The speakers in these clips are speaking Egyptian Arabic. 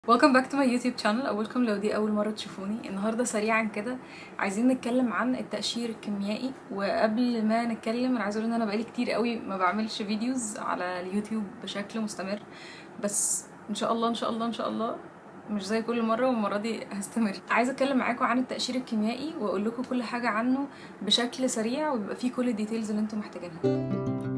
Welcome back to my YouTube channel أولكم لو دي أول مرة تشوفوني النهاردة سريعا كده عايزين نتكلم عن التقشير الكيميائي وقبل ما نتكلم أنا عايزة أقول إن أنا بقالي كتير قوي ما بعملش فيديوز على اليوتيوب بشكل مستمر بس إن شاء الله إن شاء الله إن شاء الله مش زي كل مرة والمرة دي هستمر عايزة أتكلم معاكم عن التقشير الكيميائي وأقول لكم كل حاجة عنه بشكل سريع ويبقى فيه كل الديتيلز اللي انتم محتاجينها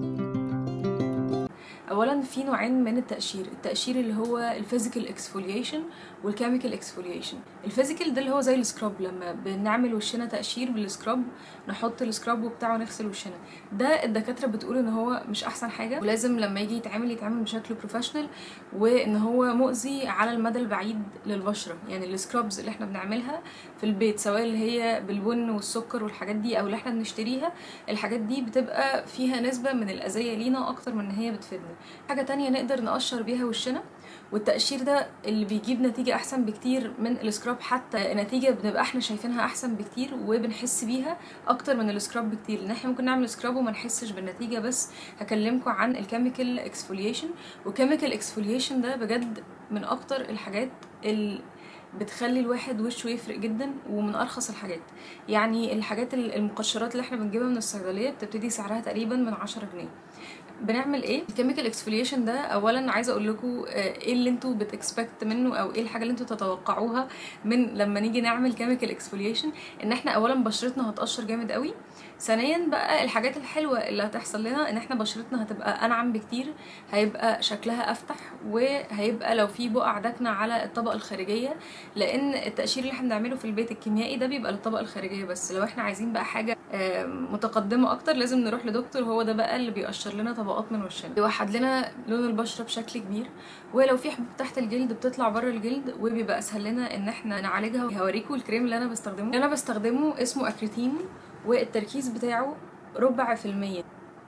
اولا في نوعين من التقشير التقشير اللي هو الفيزيكال اكسفوليشن والكيميكال اكسفوليشن الفيزيكال ده اللي هو زي السكراب لما بنعمل وشنا تقشير بالسكراب نحط السكراب وبتاعه نغسل وشنا ده الدكاتره بتقول ان هو مش احسن حاجه ولازم لما يجي يتعمل يتعمل بشكل بروفيشنال وان هو مؤذي على المدى البعيد للبشره يعني السكرابز اللي احنا بنعملها في البيت سواء اللي هي بالبن والسكر والحاجات دي او اللي احنا بنشتريها الحاجات دي بتبقى فيها نسبه من الاذيه لينا اكتر من ان هي بتفيدنا حاجه تانية نقدر نقشر بيها وشنا والتقشير ده اللي بيجيب نتيجة أحسن بكتير من السكراب حتى نتيجة بنبقى احنا شايفينها أحسن بكتير وبنحس بيها أكتر من السكراب بكتير لأن احنا ممكن نعمل سكراب وما نحسش بالنتيجة بس هكلمكم عن الكيميكال اكسفوليشن والكيميكال اكسفوليشن ده بجد من أكتر الحاجات اللي بتخلي الواحد وشه يفرق جدا ومن ارخص الحاجات يعني الحاجات المقشرات اللي احنا بنجيبها من الصيدليه بتبتدي سعرها تقريبا من 10 جنيه بنعمل ايه الكيميكال اكسفوليشن ده اولا عايزه اقول لكم ايه اللي انتوا بتكسبكت منه او ايه الحاجه اللي انتوا تتوقعوها من لما نيجي نعمل كيميكال اكسفوليشن ان احنا اولا بشرتنا هتقشر جامد قوي ثانيا بقى الحاجات الحلوه اللي هتحصل لنا ان احنا بشرتنا هتبقى انعم بكتير هيبقى شكلها افتح وهيبقى لو في بقع داكنه على الطبقه الخارجيه لان التقشير اللي احنا بنعمله في البيت الكيميائي ده بيبقى للطبقه الخارجيه بس لو احنا عايزين بقى حاجه متقدمه اكتر لازم نروح لدكتور هو ده بقى اللي بيقشر لنا طبقات من وشنا بيوحد لنا لون البشره بشكل كبير ولو في حبوب تحت الجلد بتطلع بره الجلد وبيبقى اسهل لنا ان احنا نعالجها هوريكم الكريم اللي انا بستخدمه اللي انا بستخدمه اسمه اكريتين والتركيز بتاعه ربع في المية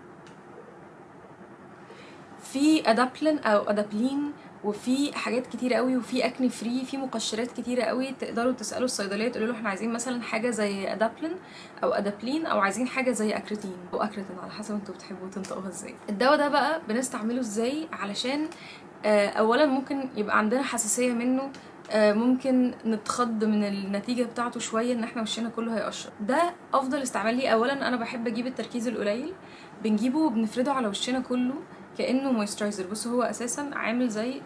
في ادابلين او ادابلين وفي حاجات كتير قوي وفي اكني فري في مقشرات كتيره قوي تقدروا تسالوا الصيدليه تقولوا له احنا عايزين مثلا حاجه زي ادابلين او ادابلين او عايزين حاجه زي اكريتين او اكريتين على حسب انتوا بتحبوا تنطقوها ازاي الدواء ده بقى بنستعمله ازاي علشان اولا ممكن يبقى عندنا حساسيه منه ممكن نتخض من النتيجه بتاعته شويه ان احنا وشنا كله هيقشر ده افضل استعمال ليه اولا انا بحب اجيب التركيز القليل بنجيبه وبنفرده على وشنا كله كانه مويسترايزر بصوا هو اساسا عامل زي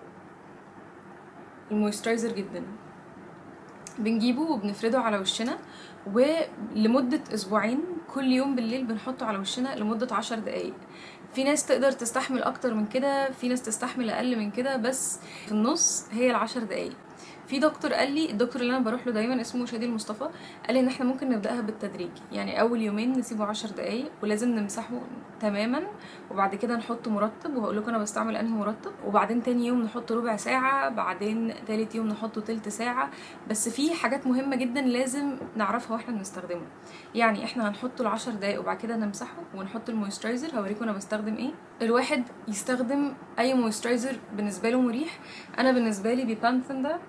المويسترايزر جدا بنجيبه وبنفرده على وشنا ولمدة أسبوعين كل يوم بالليل بنحطه على وشنا لمدة عشر دقايق في ناس تقدر تستحمل أكتر من كده في ناس تستحمل أقل من كده بس في النص هي العشر دقايق في دكتور قال لي الدكتور اللي انا بروح له دايما اسمه شادي المصطفى قال لي ان احنا ممكن نبداها بالتدريج يعني اول يومين نسيبه عشر دقايق ولازم نمسحه تماما وبعد كده نحط مرطب وهقول لكم انا بستعمل انهي مرطب وبعدين تاني يوم نحط ربع ساعه بعدين تالت يوم نحطه تلت ساعه بس في حاجات مهمه جدا لازم نعرفها واحنا بنستخدمه يعني احنا هنحطه العشر دقايق وبعد كده نمسحه ونحط المويسترايزر هوريكم انا بستخدم ايه الواحد يستخدم اي مويسترايزر بالنسبه له مريح انا بالنسبه لي بيبانثن ده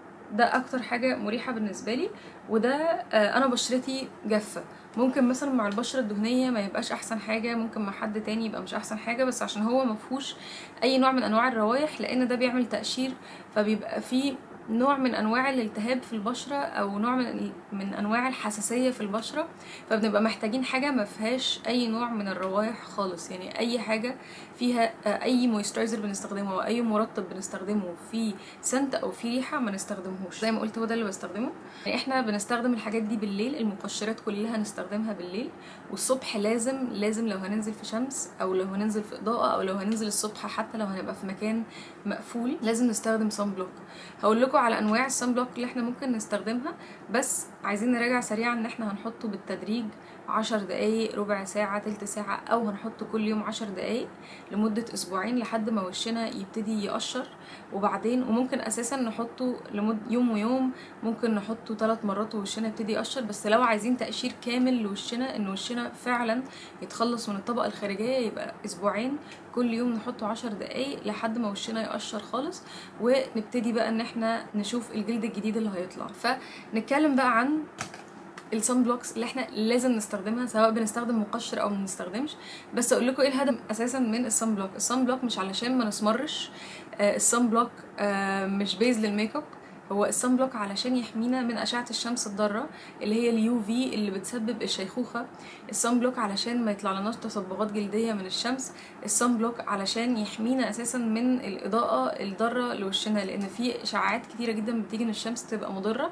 ده اكتر حاجه مريحه بالنسبه لي وده انا بشرتي جافه ممكن مثلا مع البشره الدهنيه ما يبقاش احسن حاجه ممكن مع حد تاني يبقى مش احسن حاجه بس عشان هو مفهوش اي نوع من انواع الروايح لان ده بيعمل تقشير فبيبقى فيه نوع من انواع الالتهاب في البشره او نوع من من انواع الحساسيه في البشره فبنبقى محتاجين حاجه ما فيهاش اي نوع من الروايح خالص يعني اي حاجه فيها اي مويسترايزر بنستخدمه او اي مرطب بنستخدمه في سنت او في ريحه ما نستخدمهوش زي ما قلت هو ده اللي بستخدمه يعني احنا بنستخدم الحاجات دي بالليل المقشرات كلها نستخدمها بالليل والصبح لازم لازم لو هننزل في شمس او لو هننزل في اضاءه او لو هننزل الصبح حتى لو هنبقى في مكان مقفول لازم نستخدم صن بلوك هقول لكم على انواع الصن بلوك اللي احنا ممكن نستخدمها بس عايزين نراجع سريعا ان احنا هنحطه بالتدريج عشر دقايق ربع ساعة تلت ساعة أو هنحطه كل يوم عشر دقايق لمدة أسبوعين لحد ما وشنا يبتدي يقشر وبعدين وممكن أساسا نحطه لمد يوم ويوم ممكن نحطه ثلاث مرات ووشنا يبتدي يقشر بس لو عايزين تقشير كامل لوشنا إن وشنا فعلا يتخلص من الطبقة الخارجية يبقى أسبوعين كل يوم نحطه عشر دقايق لحد ما وشنا يقشر خالص ونبتدي بقى ان احنا نشوف الجلد الجديد اللي هيطلع فنتكلم بقى عن الصن بلوكس اللي احنا لازم نستخدمها سواء بنستخدم مقشر او ما بنستخدمش بس اقول لكم ايه الهدف اساسا من الصن بلوك الصن بلوك مش علشان ما نسمرش آه الصن بلوك آه مش بيز للميك اب هو الصن بلوك علشان يحمينا من اشعه الشمس الضاره اللي هي اليو في اللي بتسبب الشيخوخه الصن بلوك علشان ما يطلع لناش تصبغات جلديه من الشمس الصن بلوك علشان يحمينا اساسا من الاضاءه الضاره لوشنا لان في اشعاعات كتيره جدا بتيجي من الشمس تبقى مضره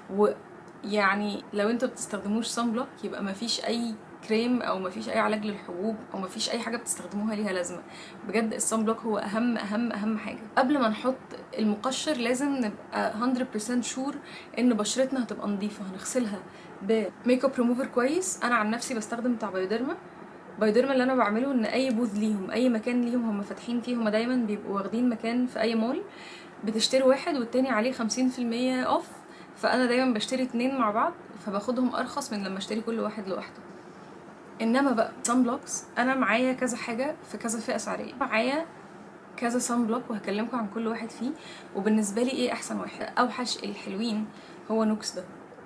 ويعني لو انتوا بتستخدموش صن بلوك يبقى ما فيش اي كريم او ما فيش اي علاج للحبوب او ما فيش اي حاجه بتستخدموها ليها لازمه بجد الصن بلوك هو اهم اهم اهم حاجه قبل ما نحط المقشر لازم نبقى 100% شور ان بشرتنا هتبقى نظيفه هنغسلها بميك اب ريموفر كويس انا عن نفسي بستخدم بتاع بايوديرما بايوديرما اللي انا بعمله ان اي بوث ليهم اي مكان ليهم هم فاتحين فيه هم دايما بيبقوا واخدين مكان في اي مول بتشتري واحد والتاني عليه 50% اوف فانا دايما بشتري اتنين مع بعض فباخدهم ارخص من لما اشتري كل واحد لوحده انما بقى سان بلوكس انا معايا كذا حاجه في كذا فئه سعريه معايا كذا سان بلوك وهكلمكم عن كل واحد فيه وبالنسبه لي ايه احسن واحد اوحش الحلوين هو نوكس ده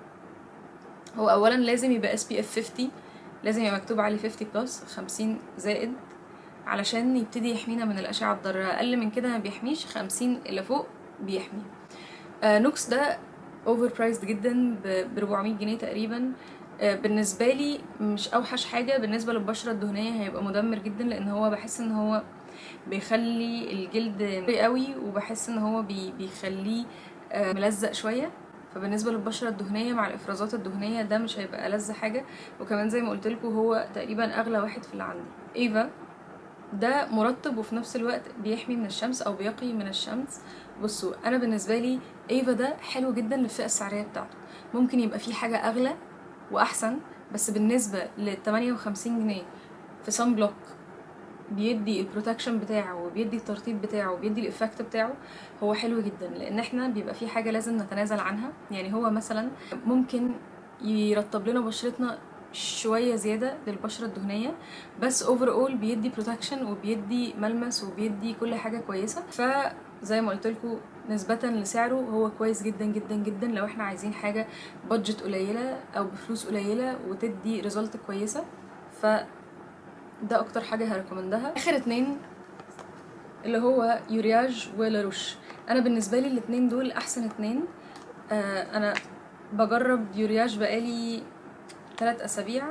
هو اولا لازم يبقى اس بي اف 50 لازم يبقى مكتوب عليه 50 بلس 50 زائد علشان يبتدي يحمينا من الاشعه الضاره اقل من كده ما بيحميش 50 اللي فوق بيحمي آه نوكس ده اوفر برايزد جدا ب 400 جنيه تقريبا بالنسبه لي مش اوحش حاجه بالنسبه للبشره الدهنيه هيبقى مدمر جدا لان هو بحس ان هو بيخلي الجلد قوي وبحس ان هو بي بيخليه ملزق شويه فبالنسبه للبشره الدهنيه مع الافرازات الدهنيه ده مش هيبقى ألذ حاجه وكمان زي ما قلت لكم هو تقريبا اغلى واحد في اللي عندي ايفا ده مرطب وفي نفس الوقت بيحمي من الشمس او بيقي من الشمس بصوا انا بالنسبه لي ايفا ده حلو جدا للفئه السعريه بتاعته ممكن يبقى فيه حاجه اغلى واحسن بس بالنسبه ل 58 جنيه في صن بلوك بيدي البروتكشن بتاعه وبيدي الترطيب بتاعه وبيدي الافكت بتاعه هو حلو جدا لان احنا بيبقى في حاجه لازم نتنازل عنها يعني هو مثلا ممكن يرطب لنا بشرتنا شويه زياده للبشره الدهنيه بس اوفر اول بيدي بروتكشن وبيدي ملمس وبيدي كل حاجه كويسه فزي ما قلت لكم نسبة لسعره هو كويس جدا جدا جدا لو احنا عايزين حاجة بادجت قليلة او بفلوس قليلة وتدي ريزلت كويسة ف ده اكتر حاجة هريكومندها اخر اتنين اللي هو يورياج ولاروش انا بالنسبة لي الاتنين دول احسن اتنين آه انا بجرب يورياج بقالي ثلاث اسابيع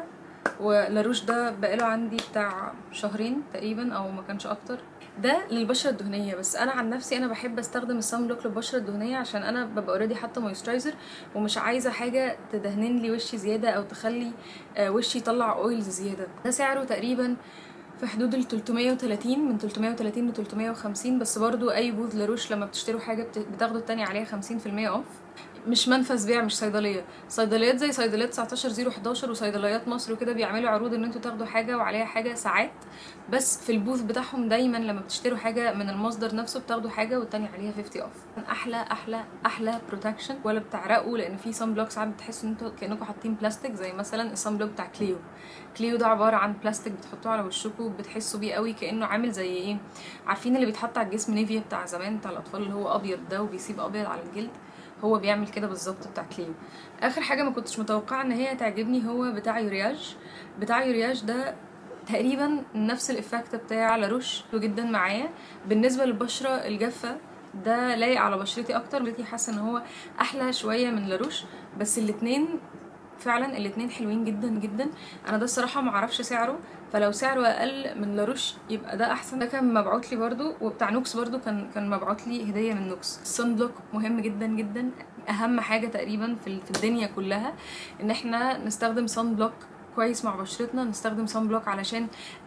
ولاروش ده بقاله عندي بتاع شهرين تقريبا او ما كانش اكتر ده للبشره الدهنيه بس انا عن نفسي انا بحب استخدم الصن بلوك للبشره الدهنيه عشان انا ببقى اوريدي حاطه مويسترايزر ومش عايزه حاجه تدهن لي وشي زياده او تخلي وشي يطلع اويلز زياده ده سعره تقريبا في حدود ال 330 من 330 ل 350 بس برضو اي بوث لاروش لما بتشتروا حاجه بتاخدوا التانية عليها 50% اوف مش منفذ بيع مش صيدليه صيدليات زي صيدليات 19011 وصيدليات مصر وكده بيعملوا عروض ان انتوا تاخدوا حاجه وعليها حاجه ساعات بس في البوث بتاعهم دايما لما بتشتروا حاجه من المصدر نفسه بتاخدوا حاجه والتانية عليها 50 اوف احلى احلى احلى بروتكشن ولا بتعرقوا لان في صن بلوك ساعات بتحسوا ان انتوا كانكم حاطين بلاستيك زي مثلا الصن بلوك بتاع كليو كليو ده عباره عن بلاستيك بتحطوه على وشكم بتحسوا بيه قوي كانه عامل زي ايه عارفين اللي بيتحط على الجسم نيفيا بتاع زمان بتاع الاطفال اللي هو ابيض ده وبيسيب ابيض على الجلد هو بيعمل كده بالظبط بتاع كليو اخر حاجه ما كنتش متوقعه ان هي تعجبني هو بتاع يورياج بتاع يورياج ده تقريبا نفس الافكت بتاع لاروش جدا معايا بالنسبه للبشره الجافه ده لايق على بشرتي اكتر بقيتي حاسه ان هو احلى شويه من لاروش بس الاتنين فعلا الاتنين حلوين جدا جدا انا ده الصراحه ما اعرفش سعره فلو سعره اقل من لاروش يبقى ده احسن ده كان مبعوت لي برده وبتاع نوكس برده كان كان مبعوت لي هديه من نوكس الصن بلوك مهم جدا جدا اهم حاجه تقريبا في في الدنيا كلها ان احنا نستخدم صن بلوك كويس مع بشرتنا نستخدم صن بلوك علشان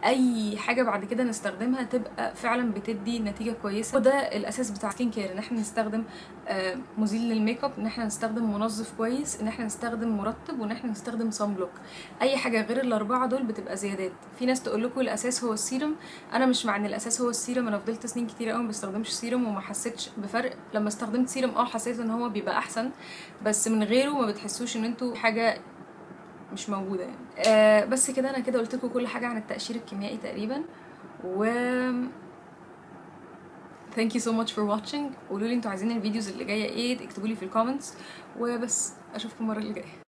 اي حاجه بعد كده نستخدمها تبقى فعلا بتدي نتيجه كويسه وده الاساس بتاع سكين كير ان احنا نستخدم آه مزيل للميك اب ان احنا نستخدم منظف كويس ان احنا نستخدم مرطب وان احنا نستخدم صن بلوك اي حاجه غير الاربعه دول بتبقى زيادات في ناس تقول لكم الاساس هو السيرم انا مش مع ان الاساس هو السيرم انا فضلت سنين كتير قوي ما بستخدمش سيرم وما حسيتش بفرق لما استخدمت سيرم اه حسيت ان هو بيبقى احسن بس من غيره ما بتحسوش ان انتوا حاجه مش موجوده يعني آه بس كده انا كده قلت لكم كل حاجه عن التقشير الكيميائي تقريبا و thank you so much for watching قولوا لي انتوا عايزين الفيديوز اللي جايه ايه اكتبوا لي في الكومنتس وبس اشوفكم المره اللي جايه